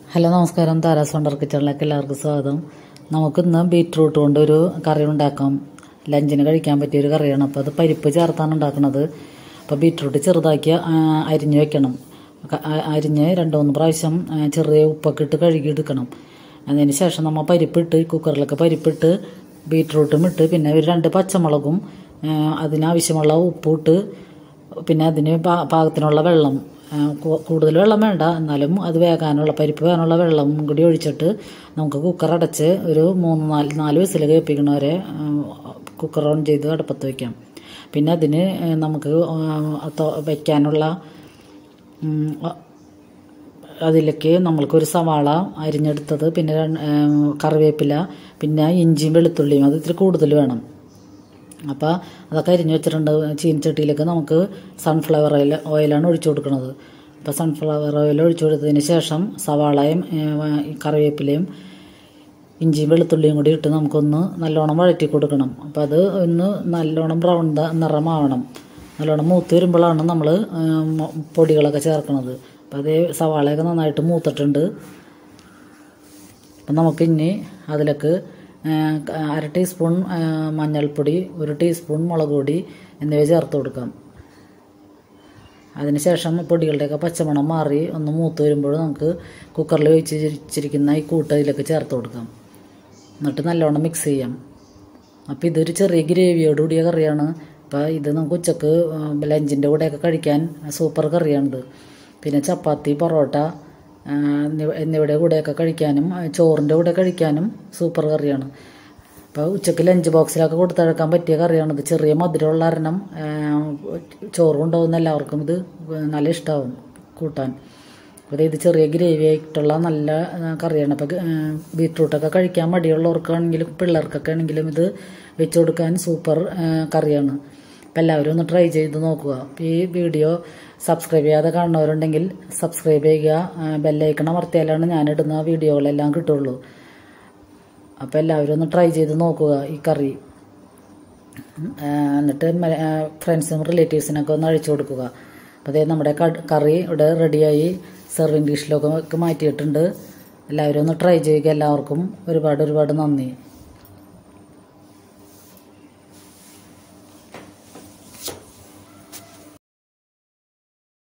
hello നമസ്കാരം Tara's wonder കിച്ചണിലേക്ക് എല്ലാവർക്കും സ്വാഗതം നമുക്കിന്ന് ബീറ്റ്റൂട്ട് കൊണ്ട് ഒരു കറി ഉണ്ടാക്കാം ലഞ്ചിന് കഴിക്കാൻ പറ്റിയ ഒരു കറിയാണ് അപ്പോൾ അത് പരിപ്പ് ചേർത്താണ് ഉണ്ടാക്കുന്നത് അപ്പോൾ ബീറ്റ്റൂട്ട് ചെറുതാക്കി ആ, അരിഞ്ഞ് വെക്കണം ക- ആ- അരിഞ്ഞ് രണ്ട് മൂന്ന് പ്രാവശ്യം ആ, ചെറിയ ഉപ്പൊക്കെ ഇട്ട് കഴുകി എടുക്കണം അതിന് ശേഷം നമ്മൾ പരിപ്പിട്ട് കുക്കറിലൊക്കെ പരിപ്പിട്ട് ബീറ്റ്റൂട്ടും ഇട്ട് പിന്നെ ഒരു രണ്ട് പച്ചമുളകും ആ, അതിനാവശ്യമുള്ള ഉപ്പിട്ട് പിന്നെ അതിന് പാ- പാകത്തിനുള്ള വെള്ളം ആ, കൂ- കൂടുതൽ വെള്ളം വേണ്ട എന്നാലും അത് വേകാനുള്ള പരിപ്പ് വേകാനുള്ള വെള്ളം കൂടി ഒഴിച്ചിട്ട് നമുക്ക് കുക്കർ അടച്ച് ഒരു മൂന്ന് നാല് നാല് വിസിൽ കേൾപ്പിക്കണവരെ കുക്കർ ഓൺ ചെയ്ത് അടുപ്പത്ത് വയ്ക്കാം പിന്നെ അതിന് ആ, നമുക്ക് ആ, തൊ- വയ്ക്കാനുള്ള ഉം, അ- അതിലേക്ക് നമ്മൾക്കൊരു സവാള അരിഞ്ഞെടുത്തത് പിന്നെ രണ്ട്, ആ, കറിവേപ്പില പിന്നെ ഇഞ്ചിയും വെളുത്തുള്ളിയും അത് ഇത്തിരി കൂടുതൽ വേണം അപ്പോൾ അതൊക്കെ അരിഞ്ഞ് വെച്ചിട്ടുണ്ട് ചീനച്ചട്ടിയിലേക്ക് നമുക്ക് സൺഫ്ലവർ ഓയിൽ ഓയിലാണ് ഒഴിച്ചു കൊടുക്കുന്നത് അപ്പോൾ സൺഫ്ലവർ ഓയിൽ ഒഴിച്ചു കൊടുത്തതിന് ശേഷം സവാളയും ഏ, ഈ കറിവേപ്പിലയും ഇഞ്ചിയും വെളുത്തുള്ളിയും കൂടി ഇട്ട് നമുക്കൊന്ന് നല്ലോണം വഴറ്റി കൊടുക്കണം അപ്പോൾ അത് ഒന്ന് നല്ലോണം ബ്രൗൺ ദ- നിറമാവണം നല്ലോണം മൂത്ത് വരുമ്പോഴാണ് നമ്മൾ പൊടികളൊക്കെ ചേർക്കുന്നത് അപ്പോൾ അതേ സവാളയൊക്കെ നന്നായിട്ട് മൂത്തിട്ടുണ്ട് അപ്പം നമുക്കിനി അതിലേക്ക് ആ, അര ടീസ്പൂൺ ആ, മഞ്ഞൾപ്പൊടി ഒരു ടീസ്പൂൺ മുളക് പൊടി എന്നിവ ചേർത്ത് കൊടുക്കാം അതിനുശേഷം പൊടികളുടെയൊക്കെ പച്ചമണം മാറി ഒന്ന് മൂത്ത് വരുമ്പോൾ നമുക്ക് കുക്കറിൽ വെച്ച് വെച്ചിരിക്കുന്ന ഈ കൂട്ട് അതിലേക്ക് ചേർത്ത് കൊടുക്കാം എന്നിട്ട് നല്ലോണം മിക്സ് ചെയ്യാം അപ്പോൾ ഇതൊരു ചെറിയ ഗ്രേവിയോട് കൂടിയ കറിയാണ് അപ്പോൾ ഇത് നമുക്ക് ഉച്ചക്ക് ലഞ്ചിൻ്റെ കൂടെയൊക്കെ കഴിക്കാൻ സൂപ്പർ കറിയാണിത് പിന്നെ ചപ്പാത്തി പൊറോട്ട ആ, എന്നിവ എന്നിവയുടെ കൂടെയൊക്കെ കഴിക്കാനും ആ, ചോറിൻ്റെ കൂടെ കഴിക്കാനും സൂപ്പർ കറിയാണ് അപ്പോൾ ഉച്ചക്ക് ലഞ്ച് ബോക്സിലൊക്കെ കൊടുത്തഴക്കാൻ പറ്റിയ കറിയാണിത് ചെറിയ മധുരമുള്ള കാരണം ആ, ചോറ് കൊണ്ടുപോകുന്ന എല്ലാവർക്കും ഇത് നല്ല ഇഷ്ടമാവും കൂട്ടാൻ അപ്പോൾ ഇത് ചെറിയ ഗ്രേവി ആയിട്ടുള്ള നല്ല ആ, കറിയാണ് അപ്പോൾ ബീട്രൂട്ടൊക്കെ കഴിക്കാൻ മടിയുള്ളവർക്കാണെങ്കിലും പിള്ളേർക്കൊക്കെ ആണെങ്കിലും ഇത് വെച്ച് കൊടുക്കാൻ സൂപ്പർ ആ, കറിയാണ് അപ്പോൾ എല്ലാവരും ഒന്ന് ട്രൈ ചെയ്ത് നോക്കുക അപ്പോൾ ഈ വീഡിയോ സബ്സ്ക്രൈബ് ചെയ്യാതെ കാണുന്നവരുണ്ടെങ്കിൽ സബ്സ്ക്രൈബ് ചെയ്യുക ബെല്ലൈക്കൺ അമർത്തിയാലാണ് ഞാനിടുന്ന വീഡിയോകളെല്ലാം കിട്ടുള്ളൂ അപ്പോൾ എല്ലാവരും ഒന്ന് ട്രൈ ചെയ്ത് നോക്കുക ഈ കറി ആ, എന്നിട്ട് മ- ആ, ഫ്രണ്ട്സും റിലേറ്റീവ്സിനൊക്കെ ഒന്ന് അഴിച്ചു കൊടുക്കുക അപ്പോൾ അതേ നമ്മുടെ കട്- കറി ഇവിടെ റെഡിയായി സെർവിങ് ഡിഷിലൊക്കെ ഒക്കെ മാറ്റിയിട്ടുണ്ട് എല്ലാവരും ഒന്ന് ട്രൈ ചെയ്യുക എല്ലാവർക്കും ഒരുപാട് ഒരുപാട് നന്ദി